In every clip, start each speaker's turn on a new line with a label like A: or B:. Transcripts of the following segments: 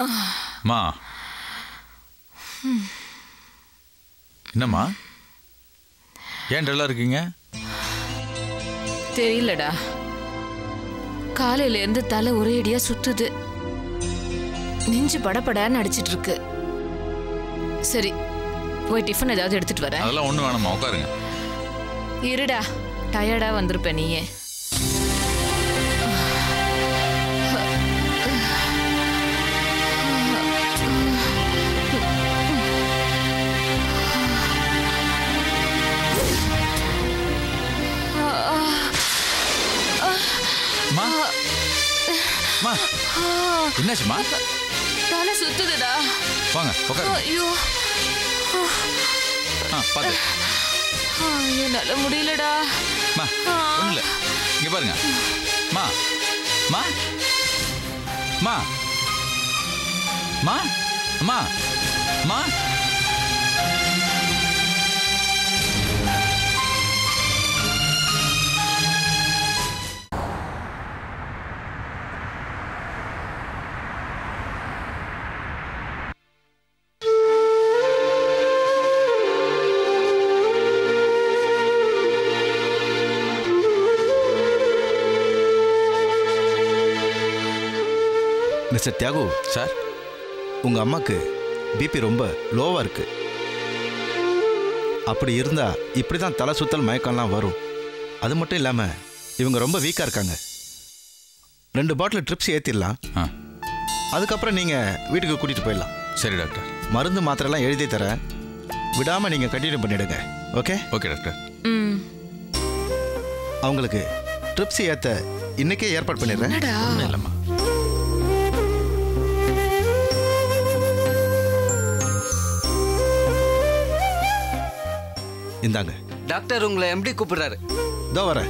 A: மா என்னம்மா ஏன் டல்லா இருக்கீங்க
B: தெரியலடா காலையில இருந்து தலை ஒரேடியா சுத்துது நெஞ்சு படபடன்னு அடிச்சிட்டு இருக்கு சரி போய் டிஃபன் ஏதாவது எடுத்துட்டு வரேன்
A: அதெல்லாம் ஒன்றும் வேணாம்மா உட்காருங்க
B: இருடா டயர்டா வந்திருப்ப நீயே
A: மா மா என்னாச்சுமா
B: தலை சுத்துதுடா
A: வாங்க உட்காருங்க
B: ஐயோ
A: ஆ பார்த்து
B: ஆ, என்னால முடியலடா
A: மா ஒன்றும் இல்லை இங்கே பாருங்க மா மா மா மா அம்மா மா
C: மிஸ்டர் தியாகு
A: சார்
C: உங்கள் அம்மாக்கு பிபி ரொம்ப லோவாக இருக்கு அப்படி இருந்தா இப்படி தான் தலை சுத்தல் மயக்கம்லாம் வரும் அது மட்டும் இல்லாமல் இவங்க ரொம்ப வீக்காக இருக்காங்க ரெண்டு பாட்டில் ட்ரிப்ஸ் ஏற்றிடலாம்
A: ஆ
C: அதுக்கப்புறம் நீங்கள் வீட்டுக்கு கூட்டிகிட்டு போயிடலாம்
A: சரி டாக்டர்
C: மருந்து மாத்திரைலாம் எழுதி தரேன் விடாமல் நீங்கள் கண்டினியூ பண்ணிடுங்க ஓகே
A: ஓகே டாக்டர்
B: ம்
C: அவங்களுக்கு ட்ரிப்ஸ் ஏற்ற இன்னைக்கே ஏற்பாடு பண்ணிடுறேன்
B: என்னடா
A: ஒன்றும் இல்லைம்மா
C: இந்தாங்க
D: டாக்டர் உங்களை எம்டி கூப்பிடுறாரு
C: இதோ வரேன்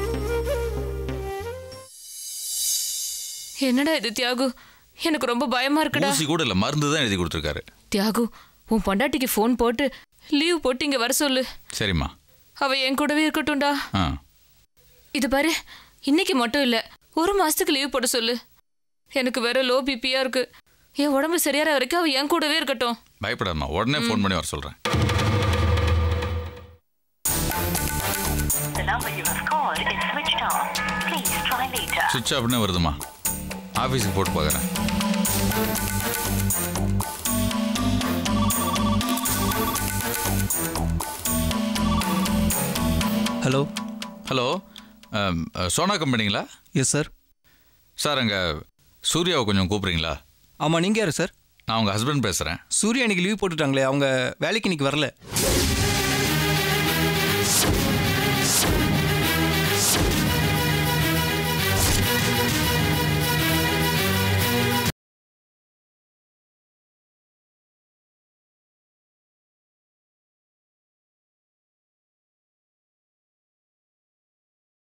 B: என்னடா இது தியாகு எனக்கு ரொம்ப பயமா இருக்குடா
A: ஊசி கூட இல்லை மருந்து தான் எழுதி கொடுத்துருக்காரு
B: தியாகு உன் பொண்டாட்டிக்கு ஃபோன் போட்டு லீவ் போட்டு இங்க வர சொல்லு
A: சரிம்மா
B: அவ என் கூடவே இருக்கட்டும்டா
A: ஆ
B: இது பாரு இன்னைக்கு மட்டும் இல்ல ஒரு மாசத்துக்கு லீவ் போட சொல்லு எனக்கு வேற லோ பிபியா இருக்கு என் உடம்பு சரியாற வரைக்கும் அவ என் கூடவே இருக்கட்டும்
A: பயப்படாதம்மா உடனே ஃபோன் பண்ணி வர சொல்கிறேன்
E: The number you have called is switched off. Please try later.
A: சுவிட்ச் ஆஃப்னே வருதுமா ஆஃபீஸுக்கு போட்டு பார்க்குறேன்
D: hello
A: hello um, ah, Sona கம்பெனிங்களா
D: எஸ் சார்
A: சார் அங்கே சூர்யாவை கொஞ்சம் கூப்பிட்றீங்களா
D: ஆமாம் நீங்கள் யார் சார்
A: நான் உங்கள் ஹஸ்பண்ட் பேசுகிறேன்
D: சூர்யா இன்னைக்கு லீவ் போட்டுட்டாங்களே அவங்க வேலைக்கு இன்னைக்கு வரல